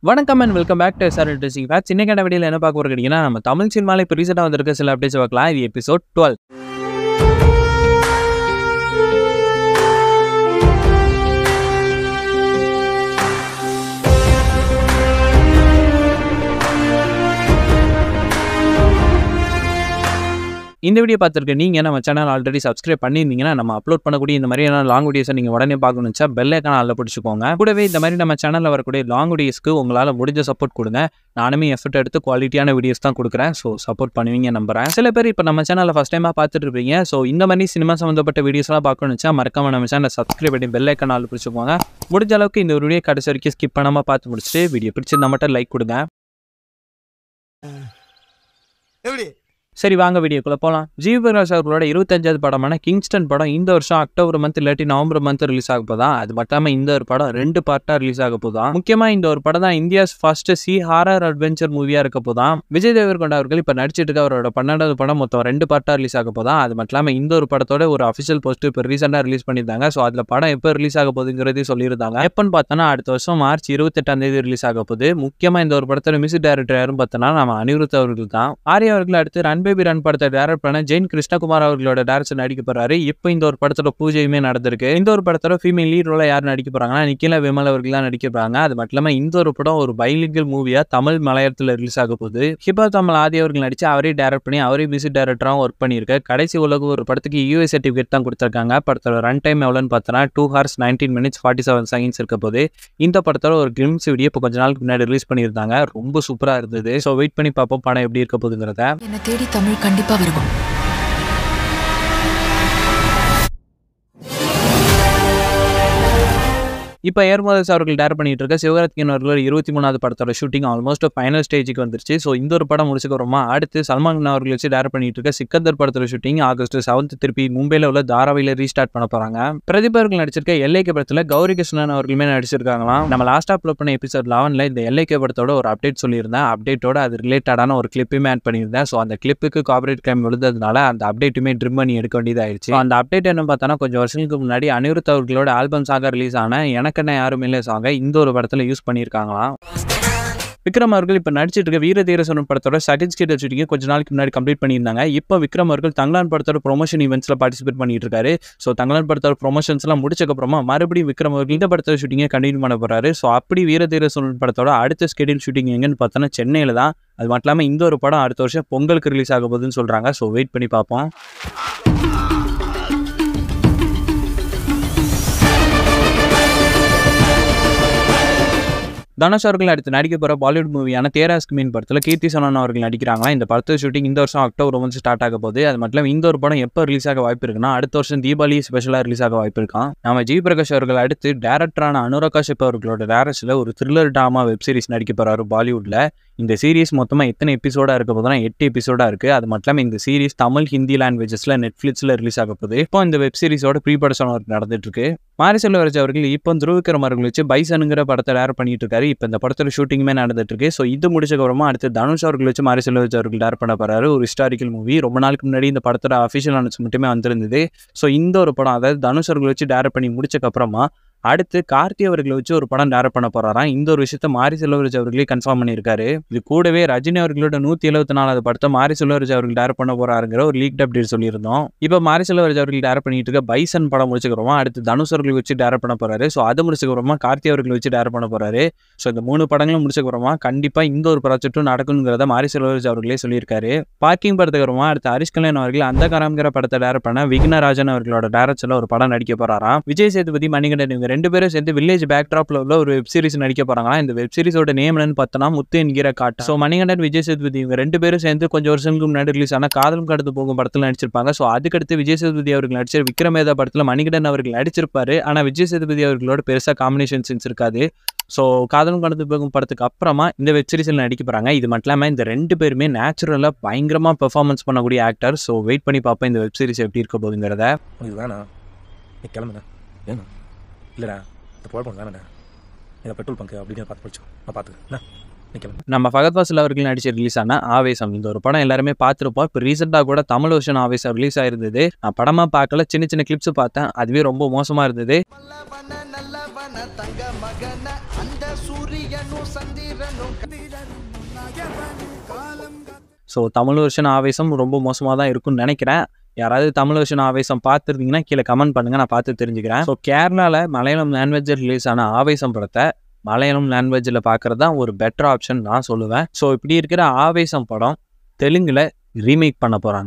வணக்கம் and welcome back to sir C facts இன்னைக்கான வீடியோவில் என்ன பார்க்க போகிறீங்கன்னா நம்ம தமிழ் சினிமாவில் இப்போ ரீசெண்டாக வந்திருக்க சில அப்டேட்ஸ் பார்க்கலாம் இது எபிசோட் டுவெல் இந்த வீடியோ பார்த்துருக்க நீங்கள் நம்ம சேனல் ஆல்ரெடி சப்ஸ்கிரைப் பண்ணியிருந்தீங்கன்னா நம்ம அப்லோட் பண்ணக்கூடிய இந்த மாதிரியான லாங் வீடியோஸை நீங்கள் உடனே பார்க்கணுச்சா பெல் ஐக்கான அதில் பிடிச்சிக்கோங்க கூடவே இந்த மாதிரி நம்ம சேனலில் வரக்கூடிய லாங் வீடியோஸ்க்கு உங்களால் முடிஞ்ச சப்போர்ட் கொடுங்க நானுமே எஃபர்ட் எடுத்து குவாலிட்டியான வீடியோஸ் தான் கொடுக்குறேன் ஸோ சப்போர்ட் பண்ணுவீங்க நம்புறேன் சில பேர் இப்போ நம்ம சேனலில் ஃபஸ்ட் டைமாக பார்த்துட்டு இருப்பீங்க ஸோ இந்த மாதிரி சினிமா சம்மந்தப்பட்ட வீடியோஸ்லாம் பார்க்கணுச்சா மறக்காம நம்ம சேனலை சப்ஸ்கிரைப் பண்ணி பெல் ஐக்கான அதில் பிடிச்சிக்கோங்க முடிஞ்ச அளவுக்கு இந்த ஒரு வீடியோ கடைசி வரைக்கும் ஸ்கிப் பண்ணாமல் பார்த்து முடிச்சுட்டு வீடியோ பிடிச்சிருந்தா மட்டும் லைக் கொடுங்க எப்படி சரி வாங்க வீடியோக்குள்ள போகலாம் ஜீவராஜ் அவர்களோட இருபத்தஞ்சாவது படமான கிங்ஸ்டன் படம் இந்த வருஷம் அக்டோபர் மந்த் இல்லாட்டி நவம்பர் மந்த் ரிலீஸ் ஆக போதா அது மட்டும் இந்த ஒரு படம் ரெண்டு பார்ட்டா ரிலீஸ் ஆக போதா முக்கியமா இந்த ஒரு படம் தான் India's first sea horror adventure மூவியா இருக்க போதா விஜய் தேவர்கொண்ட அவர்கள் இப்ப நடிச்சிட்டு இருக்க அவரோட பன்னெண்டாவது படம் மொத்தம் ரெண்டு பார்ட்டா ரிலீஸ் ஆக போதா அது மட்டும் இல்லாம இந்த ஒரு படத்தோட ஒரு அஃபிஷியல் போஸ்ட் இப்போ ரீசெண்டா ரிலீஸ் பண்ணியிருந்தாங்க ஸோ அதுல படம் எப்போ ரிலீஸ் ஆக போகுதுங்கிறதையும் சொல்லியிருந்தாங்க எப்பன்னு பார்த்தோன்னா அடுத்த வருஷம் மார்ச் இருபத்தெட்டாம் தேதி ரிலீஸ் ஆக போகுது முக்கியமா இந்த ஒரு படத்தோட மியூசிக் டைரக்டர் யாரும் பார்த்தோன்னா நம்ம அனிருத் அவர்கள் தான் ஆர்யா அவர்கள் அடுத்து ரன் பேபி ரன் படத்தை டைரக்ட் பண்ண ஜெயின் கிருஷ்ணகுமார் அவர்களோட டேரக்ஷன் நடிக்க போறாரு இப்போ இந்த ஒரு படத்தோட பூஜையுமே நடந்திருக்கு இந்த ஒரு படத்தோட ஃபீமேல் லீட் ரோல யார் நடிக்க போறாங்கன்னா நிக்கிலா விமல் அவர்கள் தான் நடிக்க போறாங்க அது மட்டும் இல்லாம இந்த ஒரு படம் ஒரு பைலிங்கல் மூவியா தமிழ் மலையாளத்துல ரிலீஸ் ஆக போகுது ஹிபா தமிழ் ஆதி அவர்கள் நடிச்சு அவரே டைரக்ட் பண்ணி அவரே மியூசிக் டைரக்டராகவும் ஒர்க் பண்ணியிருக்க கடைசி உலக ஒரு படத்துக்கு யூஎஸ் சர்டிஃபிகேட் தான் கொடுத்துருக்காங்க படத்தோட ரன் டைம் எவ்வளோன்னு பார்த்தோன்னா two hours nineteen minutes forty seven seconds இருக்க போது இந்த படத்தோட ஒரு கிளிம்ஸ் வீடியோ இப்போ கொஞ்ச நாளுக்கு முன்னாடி ரிலீஸ் பண்ணியிருந்தாங்க ரொம்ப சூப்பராக இருந்தது ஸோ வெயிட் பண்ணி பார்ப்போம் படம் எப்படி இருக்க போகுதுங்கிறத என்னை தேடி தமிழ் கண்டிப்பா வருவான் இப்போ ஏர்மோதஸ் அவர்கள் டேர் பண்ணிட்டு இருக்க சிவகார்த்திகேயன் அவர்களோட இருபத்தி மூணாவது படத்தோட ஷூட்டிங் ஆல்மோஸ்ட் ஃபைனல் ஸ்டேஜுக்கு வந்துருச்சு ஸோ இந்த ஒரு படம் முடிச்சுக்கிறோமா அடுத்து சல்மான் கான் அவர்கள் வச்சு டேர் பண்ணிட்டு இருக்க சிக்கந்தர் படத்தோட ஷூட்டிங் ஆகஸ்ட் செவன்த் திருப்பி மும்பையில் உள்ள தாராவியில் ரீஸ்டார்ட் பண்ண போறாங்க பிரதீப் அவர்கள் நடிச்சிருக்க எல்லைக்கு படத்தில் கௌரி கிருஷ்ணன் அவர்களுமே நடிச்சிருக்காங்களாம் நம்ம லாஸ்ட் அப்லோட் பண்ண எபிசோட் லெவனில் இந்த எல்லைக்கு படத்தோட ஒரு அப்டேட் சொல்லியிருந்தேன் அப்டேட்டோட அது ரிலேட்டடான ஒரு கிளிப்புமே ஆட் பண்ணியிருந்தேன் ஸோ அந்த கிளிப்புக்கு காப்பரேட் கிளைம் விழுந்ததுனால அந்த அப்டேட்டுமே ட்ரிம் பண்ணி எடுக்க வேண்டியதாயிருச்சு So, அந்த அப்டேட் என்ன பார்த்தோன்னா கொஞ்சம் வருஷங்களுக்கு முன்னாடி அனிருத் அவர்களோட ஆல்பம் சாக ரிலீஸ் ஆன எனக்கென்ன யாரும் இல்லை சாங்க இந்த ஒரு படத்தில் யூஸ் பண்ணியிருக்காங்களாம் விக்ரம் அவர்கள் இப்போ நடிச்சிட்டு இருக்க வீர தீர சொன்ன படத்தோட சர்டிஃபிகேட் ஷூட்டிங்கை கொஞ்ச நாளைக்கு முன்னாடி கம்ப்ளீட் பண்ணியிருந்தாங்க இப்போ விக்ரம் அவர்கள் தங்கலான் படத்தோட ப்ரொமோஷன் ஈவெண்ட்ஸில் பார்ட்டிசிபேட் பண்ணிட்டு இருக்காரு ஸோ தங்கலான் படத்தோட ப்ரொமோஷன்ஸ்லாம் முடிச்சக்கப்புறமா மறுபடியும் விக்ரம் அவர்கள் இந்த படத்தோட ஷூட்டிங்கை கண்டினியூ பண்ண போறாரு ஸோ அப்படி வீர தீர சொன்ன படத்தோட அடுத்த ஸ்கெடியூல் ஷூட்டிங் எங்கன்னு பார்த்தோன்னா சென்னையில் தான் அது மட்டும் இல்லாமல் இந்த ஒரு படம் அடுத்த வருஷம் பொங்கலுக்கு ரிலீஸ் ஆக போகுதுன்னு சொல்கிறாங்க ஸோ வெயிட் பண்ணி பார்ப்போம் தனுஷ் அவர்கள் அடுத்து நடிக்க போகிற பாலிவுட் மூவியான தேராஸ்க்கு மீன் படத்தில் கீர்த்தி சோனன் அவர்கள் நடிக்கிறாங்களா இந்த படத்தோட ஷூட்டிங் இந்த வருஷம் அக்டோபர் வந்து ஸ்டார்ட் ஆக போகுது அது மட்டும் இல்லாமல் இந்த ஒரு படம் எப்போ ரிலீஸ் ஆக வாய்ப்பு இருக்குன்னா அடுத்த வருஷம் தீபாவளி ஸ்பெஷலாக ரிலீஸ் ஆக வாய்ப்பு இருக்கான் நம்ம ஜி பிரகாஷ் அவர்கள் அடுத்து டேரக்டரான அனுராக் கஷ்யப் அவர்களோட டேரக்ஷனில் ஒரு த்ரில்லர் ட்ராமா வெப் சீரிஸ் நடிக்க போகிறாரு பாலிவுட்டில் இந்த சீரிஸ் மொத்தமாக எத்தனை எபிசோடாக இருக்க போதுனா எட்டு எபிசோடாக இருக்குது அது மட்டும் இல்லாமல் இந்த சீரிஸ் தமிழ் ஹிந்தி லாங்குவேஜஸில் நெட்ஃப்ளிக்ஸில் ரிலீஸ் ஆக போகுது இப்போ இந்த வெப் சீரிஸோட ப்ரீ ப்ரொடக்ஷன் ஒர்க் நடந்துட்டு இருக்கு மாரி செல்வராஜ் அவர்கள் இப்போ துருவிக்ரம் அவர்கள் வச்சு பைசனுங்கிற படத்தை டேர் பண்ணிட்டு இருக்காரு இப்போ இந்த படத்தோட ஷூட்டிங்குமே நடந்துட்டு இருக்கு ஸோ இது முடிச்சக்கப்புறமா அடுத்து தனுஷ் அவர்கள் வச்சு மாரி செல்வராஜ் அவர்கள் டேர் பண்ண போறாரு ஒரு ஹிஸ்டாரிக்கல் மூவி ரொம்ப நாளுக்கு முன்னாடி இந்த படத்தோட அஃபிஷியல் அனௌன்ஸ் மட்டுமே வந்திருந்தது ஸோ இந்த ஒரு படம் அதாவது தனுஷ் அவர்கள் வச்சு டேர் பண்ணி முடிச்சக்கப்புறமா அடுத்து கார்த்தி அவர்களை வச்சு ஒரு படம் டேரக்ட் பண்ண போறாராம் இந்த ஒரு விஷயத்த மாரி செல்வராஜ் அவர்களே கன்ஃபார்ம் பண்ணியிருக்காரு இது கூடவே ரஜினி அவர்களோட நூத்தி எழுபத்தி நாலாவது படத்தை மாரி செல்வராஜ் அவர்கள் டேரக்ட் பண்ண போறாருங்கிற ஒரு லீக் அப்டேட் சொல்லியிருந்தோம் இப்போ மாரி செல்வராஜ் அவர்கள் டேரக்ட் பண்ணிட்டு இருக்க பைசன் படம் முடிச்சுக்கிறோமா அடுத்து தனுஷ் அவர்கள் வச்சு டேரக்ட் பண்ண போறாரு ஸோ அதை முடிச்சுக்கிறோமா கார்த்தி அவர்கள் வச்சு டேரக்ட் பண்ண போறாரு ஸோ இந்த மூணு படங்களும் முடிச்சுக்கிறோமா கண்டிப்பா இந்த ஒரு ப்ராஜெக்ட்டும் நடக்குங்கிறத மாரி செல்வராஜ் அவர்களே சொல்லியிருக்காரு பார்க்கிங் படத்துக்கு அடுத்து ஹரிஷ் கல்யாண் அவர்கள் அந்த காரம்ங்கிற படத்தை டேரக்ட் பண்ண விக்னராஜன் அவர்களோட டேரக்ஷன்ல ஒரு படம் நடிக்க போறாராம் விஜய் சேதுபதி மணிகண்டன் இவங்க ரெண்டு பேரும் சேர்ந்து வில்லேஜ் பேக்ட்ராப்ல உள்ள ஒரு வெப் சீரிஸ் நடிக்க போறாங்களா இந்த வெப் சீரிஸோட நேம் என்னன்னு பார்த்தோன்னா முத்து என்கிற காட்டு ஸோ மணிகண்டன் விஜய் சேதுபதி இவங்க ரெண்டு பேரும் சேர்ந்து கொஞ்சம் வருஷங்களுக்கு முன்னாடி ரிலீஸ் ஆன காதலும் கடந்து போகும் படத்தில் நடிச்சிருப்பாங்க ஸோ அதுக்கடுத்து விஜய் சேதுபதி அவர்கள் நடிச்ச விக்ரமேதா படத்தில் மணிகண்டன் அவர்கள் நடிச்சிருப்பாரு ஆனால் விஜய் சேதுபதி அவர்களோட பெருசாக காம்பினேஷன் சீன்ஸ் இருக்காது ஸோ காதலும் கடந்து போகும் படத்துக்கு அப்புறமா இந்த வெப் சீரிஸில் நடிக்க போகிறாங்க இது மட்டும் இல்லாமல் இந்த ரெண்டு பேருமே நேச்சுரலாக பயங்கரமாக பெர்ஃபார்மன்ஸ் பண்ணக்கூடிய ஆக்டர் ஸோ வெயிட் பண்ணி பார்ப்போம் இந்த வெப் சீரிஸ் எப்படி இருக்க போகுங்கிறத இது வேணாம் நீ கிளம்புண்ணா ஏண்ணா இல்லைடா இந்த போட வேணாடா எங்கள் பெட்ரோல் பங்கு அப்படின்னு பார்த்து படிச்சோம் நான் பார்த்துக்கிறேன் நீ கிளம்பு நம்ம ஃபகத் வாசல் அவர்கள் நடிச்சு ரிலீஸ் ஆன ஆவேசம் இந்த ஒரு படம் எல்லாருமே பார்த்துருப்போம் இப்போ ரீசெண்டாக கூட தமிழ் வருஷன் ஆவேசம் ரிலீஸ் ஆயிருந்தது நான் படமாக பார்க்கல சின்ன சின்ன கிளிப்ஸ் பார்த்தேன் அதுவே ரொம்ப மோசமாக இருந்தது நல்லவன நல்லவன தங்க மகன அந்த சூரிய ஸோ தமிழ் வருஷன் ஆவேசம் ரொம்ப மோசமாக தான் இருக்கும்னு நினைக்கிறேன் யாராவது தமிழ் வருஷன் ஆவேசம் பார்த்துருந்தீங்கன்னா கீழே கமெண்ட் பண்ணுங்க நான் பார்த்து தெரிஞ்சுக்கிறேன் ஸோ கேரளாவில் மலையாளம் லாங்குவேஜ் ரிலீஸ் ஆன ஆவேசம் படத்தை மலையாளம் லாங்குவேஜில் பார்க்குறது தான் ஒரு பெட்டர் ஆப்ஷன் நான் சொல்லுவேன் ஸோ இப்படி இருக்கிற ஆவேசம் படம் தெலுங்கில் ரீமேக் பண்ண போகிறாங்க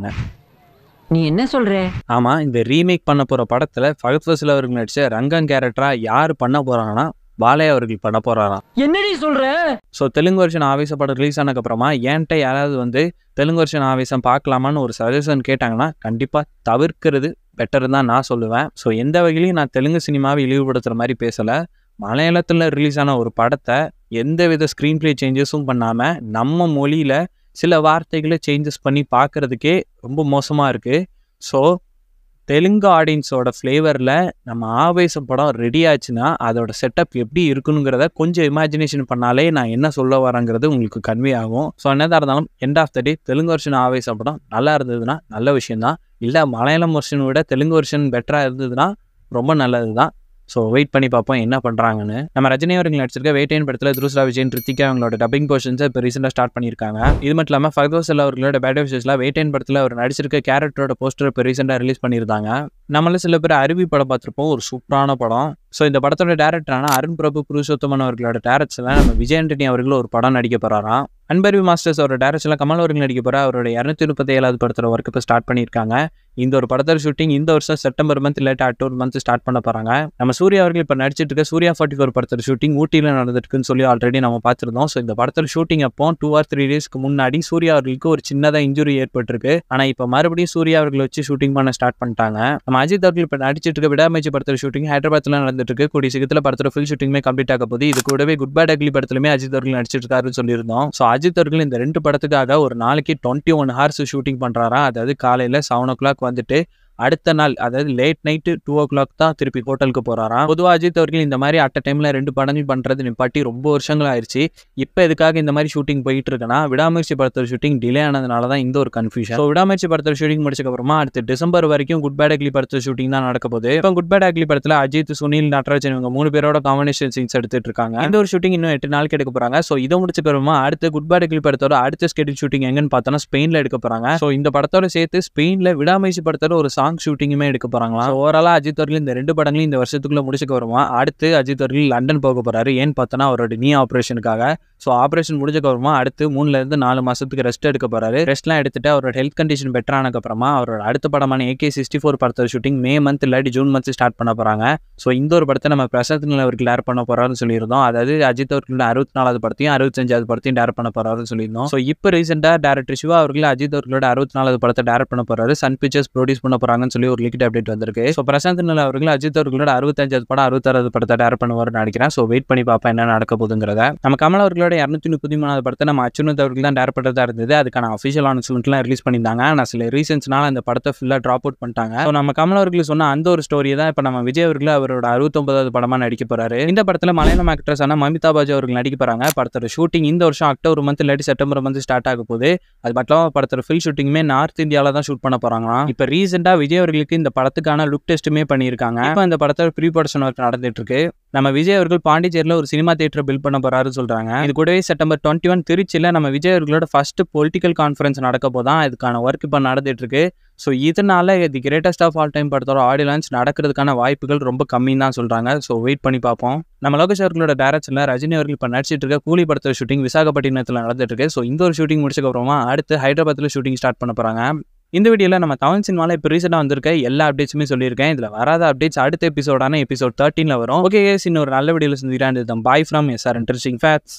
நீ என்ன சொல்ற ஆமாம் இந்த ரீமேக் பண்ண போகிற படத்தில் ஃபகத் ஃபசில் அவர்கள் நடித்த ரங்கன் கேரக்டராக யார் பண்ண போகிறாங்கன்னா பாலையா அவர்கள் பண்ண போகிறாராம் என்னடி சொல்ற ஸோ தெலுங்கு வருஷன் ஆவேச படம் ரிலீஸ் ஆனதுக்கப்புறமா என்கிட்ட யாராவது வந்து தெலுங்கு வருஷன் ஆவேசம் பார்க்கலாமான்னு ஒரு சஜஷன் கேட்டாங்கன்னா கண்டிப்பாக தவிர்க்கிறது பெட்டர் தான் நான் சொல்லுவேன் ஸோ எந்த வகையிலையும் நான் தெலுங்கு சினிமாவை இழிவுபடுத்துகிற மாதிரி பேசலை மலையாளத்தில் ரிலீஸ் ஆன ஒரு படத்தை எந்த வித ஸ்க்ரீன் ப்ளே சேஞ்சஸும் பண்ணாமல் நம்ம மொழியில் சில வார்த்தைகளை சேஞ்சஸ் பண்ணி பார்க்குறதுக்கே ரொம்ப மோசமாக இருக்குது ஸோ தெலுங்கு ஆடியன்ஸோட ஃப்ளேவரில் நம்ம ஆவேசம் படம் ரெடி ஆச்சுன்னா அதோட செட்டப் எப்படி இருக்கணுங்கிறத கொஞ்சம் இமேஜினேஷன் பண்ணாலே நான் என்ன சொல்ல வரேங்கிறது உங்களுக்கு கன்வே ஆகும் ஸோ என்னதான் இருந்தாலும் end of the day Telugu வருஷன் ஆவேசம் படம் நல்லா இருந்ததுன்னா நல்ல விஷயம்தான் இல்லை மலையாளம் வருஷனை விட தெலுங்கு வருஷன் பெட்டராக இருந்ததுன்னா ரொம்ப நல்லது தான் ஸோ வெயிட் பண்ணி பார்ப்போம் என்ன பண்ணுறாங்கன்னு நம்ம ரஜினி அவர்கள் நடிச்சிருக்க வேட்டையன் படத்தில் துருஸ்ரா விஜயன் ரித்திகா அவங்களோட டப்பிங் போர்ஷன்ஸை இப்போ ரீசெண்டாக ஸ்டார்ட் பண்ணியிருக்காங்க இது மட்டும் இல்லாமல் ஃபர்தோசல் அவர்களோட பேட் விஷயஸில் வேட்டையன் படத்தில் அவர் நடிச்சிருக்க கேரக்டரோட போஸ்டர் இப்போ ரீசெண்டாக ரிலீஸ் பண்ணியிருந்தாங்க நம்மள சில பேர் அருவி படம் பார்த்துருப்போம் ஒரு சூப்பரான படம் ஸோ இந்த படத்தோட டேரக்டரான அருண் பிரபு புருஷோத்தமன் அவர்களோட டேரக்ஷனில் நம்ம விஜய் ஆண்டனி அவர்கள் ஒரு படம் நடிக்க போகிறாராம் அன்பருவி மாஸ்டர்ஸ் அவரோட டேரக்ஷனில் கமல் அவர்கள் நடிக்க போகிற அவரோட இரநூத்தி முப்பத்தி ஏழாவது படத்தோட ஒர்க் இப்போ ஸ்டார்ட் பண்ணியிருக்காங்க இந்த ஒரு படத்தோட ஷூட்டிங் இந்த வருஷம் செப்டம்பர் மந்த் இல்லாட்டி அக்டோபர் மந்த் ஸ்டார்ட் பண்ண போகிறாங்க நம்ம சூர்யா அவர்கள் இப்போ நடிச்சிட்டு இருக்க சூர்யா ஃபார்ட்டி ஃபோர் படத்தோட ஷூட்டிங் ஊட்டியில் நடந்துட்டுருக்குன்னு சொல்லி ஆல்ரெடி நம்ம பார்த்துருந்தோம் ஸோ இந்த படத்தோட ஷூட்டிங் அப்போ டூ ஆர் த்ரீ டேஸ்க்கு முன்னாடி சூர்யா அவர்களுக்கு ஒரு சின்னதாக இன்ஜுரி ஏற்பட்டிருக்கு ஆனால் இப்போ மறுபடியும் சூர்யா அவர்களை வச்சு ஷூட்டிங் பண்ண ஸ்டார்ட் பண்ணிட்டாங்க நம்ம அஜித் அவர்கள் இப்போ நடிச்சிட்டு இருக்க விடாமச்சி படத்தோட ஷூட்டிங் ஹைதராபாத்தில் நடந்துட்டு இருக்கு கூடிய சீக்கிரத்தில் படத்தோட ஃபுல் ஷூட்டிங்குமே கம்ப்ளீட் ஆக போகுது இது கூடவே குட் பேட் அக்லி படத்துலையுமே அஜித் அவர்கள் நடிச்சிட்டு இருக்காருன்னு சொல்லியிருந்தோம் ஸோ அஜித் அவர்கள் இந்த ரெண்டு படத்துக்காக ஒரு நாளைக்கு டுவெண்ட்டி ஒன் ஹவர்ஸ் ஷூட்டிங் பண்ணுறாரா அதாவது காலையில் செவன் ஓ கிளாக் வந்துட்டு அடுத்த நாள் அதாவது late night two o'clock தான் திருப்பி ஹோட்டலுக்கு போகிறாராம் பொதுவாக அஜித் அவர்கள் இந்த மாதிரி அட் டைமில் ரெண்டு படங்கள் பண்ணுறது நிப்பாட்டி ரொம்ப வருஷங்கள் ஆயிடுச்சு இப்போ எதுக்காக இந்த மாதிரி ஷூட்டிங் போயிட்டு இருக்குன்னா விடாமுயற்சி படத்தோட ஷூட்டிங் டிலே ஆனதுனால தான் இந்த ஒரு கன்ஃபியூஷன் ஸோ விடாமுயற்சி படத்தோட ஷூட்டிங் முடிச்சக்கப்புறமா அடுத்து டிசம்பர் வரைக்கும் குட் பேட் அக்லி படத்தோட ஷூட்டிங் தான் நடக்க போகுது இப்போ குட் பேட் அக்லி படத்தில் அஜித் சுனில் நடராஜன் இவங்க மூணு பேரோட காம்பினேஷன் சீன்ஸ் எடுத்துட்டு இருக்காங்க இந்த ஒரு ஷூட்டிங் இன்னும் எட்டு நாளுக்கு எடுக்க போகிறாங்க ஸோ இதை முடிச்சக்கப்புறமா அடுத்து குட் பேட் அக்லி படத்தோட அடுத்த ஸ்கெடியூல் ஷூட்டிங் எங்கன்னு பார்த்தோன்னா ஸ்பெயினில் எடுக்க போகிறாங்க ஸோ இந்த படத்தோட சேர்த்து ஸ்பெயினில் விடாமுயற்சி படத்தோட ஒரு சாங் ஷூட்டிங்குமே எடுக்க போறாங்களா ஓவராலாக அஜித் அவர்கள் இந்த ரெண்டு படங்களையும் இந்த வருஷத்துக்குள்ள முடிச்சுக்க வருமா அடுத்து அஜித் அவர்கள் லண்டன் போக போறாரு ஏன்னு பார்த்தோன்னா அவரோட நீ ஆப்ரேஷனுக்காக ஸோ ஆப்ரேஷன் முடிஞ்சக்கு அப்புறமா அடுத்து மூணுல இருந்து நாலு மாசத்துக்கு ரெஸ்ட் எடுக்க போறாரு ரெஸ்ட்லாம் எடுத்துட்டு அவரோட ஹெல்த் கண்டிஷன் பெட்டர் ஆனதுக்கு அப்புறமா அவரோட அடுத்த படமான ஏகே சிக்ஸ்டி ஃபோர் படத்தோட ஷூட்டிங் மே மந்த் இல்லாட்டி ஜூன் மந்த் ஸ்டார்ட் பண்ண போறாங்க ஸோ இந்த ஒரு படத்தை நம்ம பிரசாத் நில் அவர்கள் டேர் பண்ண போறாருன்னு சொல்லியிருந்தோம் அதாவது அஜித் அவர்களோட அறுபத்தி நாலாவது படத்தையும் அறுபத்தஞ்சாவது படத்தையும் டேர் பண்ண போறாருன்னு சொல்லியிருந்தோம் ஸோ இப்போ ரீசெண்டாக டேரக்டர் சிவா அவர்கள் அஜித் அவர்களோட அறுபத்தி நாலாவது படத்தை டேரக்ட் பண்ண போறாரு சன் பிக்சர்ஸ் ப்ரொடியூஸ் பண்ண போறாங்கன்னு சொல்லி ஒரு லிக்ட் அப்டேட் வந்திருக்கு ஸோ பிரசாந்த் நில் அவர்கள் அஜித் அவர்களோட அறுபத்தஞ்சாவது படம் அறுபத்தாறாவது படத்தை டேரக்ட் பண்ணுவார்னு நினைக்கிறேன் ஸோ வெயிட் பண்ணி பார்ப்பேன் என்ன நடக்க போகுதுங்கிறத நம்ம கமல் அவர்களோட இரநூத்தி முப்பத்தி மூணாவது படத்தை நம்ம அச்சுனத் அவர்கள் தான் டேரக்ட் பண்ணுறதா இருந்தது அதுக்கான அஃபிஷியல் அனௌன்ஸ்மெண்ட்லாம் ரிலீஸ் பண்ணியிருந்தாங்க ஆனால் சில ரீசன்ஸ்னால அந்த படத்தை ஃபுல்லாக ட்ராப் அவுட் பண்ணிட்டாங்க ஸோ நம்ம கமல் அவர்கள் சொன்ன அந்த ஒரு ஸ்டோரியை தான் இப்போ நம்ம விஜய் அவர்கள் அவரோட அறுபத்தொன்பதாவது படமாக நடிக்க போறாரு இந்த படத்தில் மலையாளம் ஆக்ட்ரஸ் ஆன மமிதா பாஜி அவர்கள் நடிக்க போறாங்க படத்தோட ஷூட்டிங் இந்த வருஷம் அக்டோபர் மந்த் இல்லாட்டி செப்டம்பர் மந்த் ஸ்டார்ட் ஆக போகுது அது மட்டும் இல்லாமல் படத்தோட ஃபில் ஷூட்டிங்குமே நார்த் இந்தியாவில் தான் ஷூட் பண்ண போறாங்களாம் இப்போ ரீசெண்டாக விஜய் அவர்களுக்கு இந்த படத்துக்கான லுக் டெஸ்ட்டுமே பண்ணியிருக்காங்க இப்போ இந்த படத்தோட ப்ரீ ப்ரொடக்ஷன் ஒர்க் நடந்துட்டு இருக்கு நம்ம விஜய் அவர்கள் பாண்டிச்சேரியில் ஒரு சினிமா தியேட்டர் பில்ட் பண்ண போறாருன்னு சொல்றாங்க இது கூடவே செப்டம்பர் டுவெண்ட்டி ஒன் திருச்சியில் நம்ம விஜய் அவர்களோட ஃபர்ஸ்ட் பொலிட்டிக்கல் கான்ஃபரன்ஸ் நடக்க போதான் இதுக்கான ஒர்க் இப்போ நடந்துட்டு இருக்கு ஸோ இதனால the greatest of all time படத்தோட ஆடியோ லான்ச் நடக்கிறதுக்கான வாய்ப்புகள் ரொம்ப கம்மின்னு தான் சொல்றாங்க ஸோ வெயிட் பண்ணி பார்ப்போம் நம்ம லோகேஷ் அவர்களோட டேரக்ஷனில் ரஜினி அவர்கள் இப்போ நடிச்சிட்டு இருக்க கூலி படத்தோட ஷூட்டிங் விசாகப்பட்டினத்தில் நடந்துட்டு இருக்கு ஸோ இந்த ஒரு ஷூட்டிங் முடிச்சதுக்கு அப்புறமா அடுத்து ஹைதராபாத்தில் ஷூட்டிங் ஸ்டார்ட் பண்ண போறாங்க இந்த வீடியோவில் நம்ம தமிழ் சினிமாவில் இப்போ ரீசெண்டாக வந்திருக்க எல்லா அப்டேட்ஸுமே சொல்லியிருக்கேன் இதில் வராத அப்டேட்ஸ் அடுத்த எபிசோடான எபிசோட் தேர்ட்டீனில் வரும் ஓகே இன்னும் ஒரு நல்ல வீடியோவில் செஞ்சுக்கிறேன் bye from S R interesting facts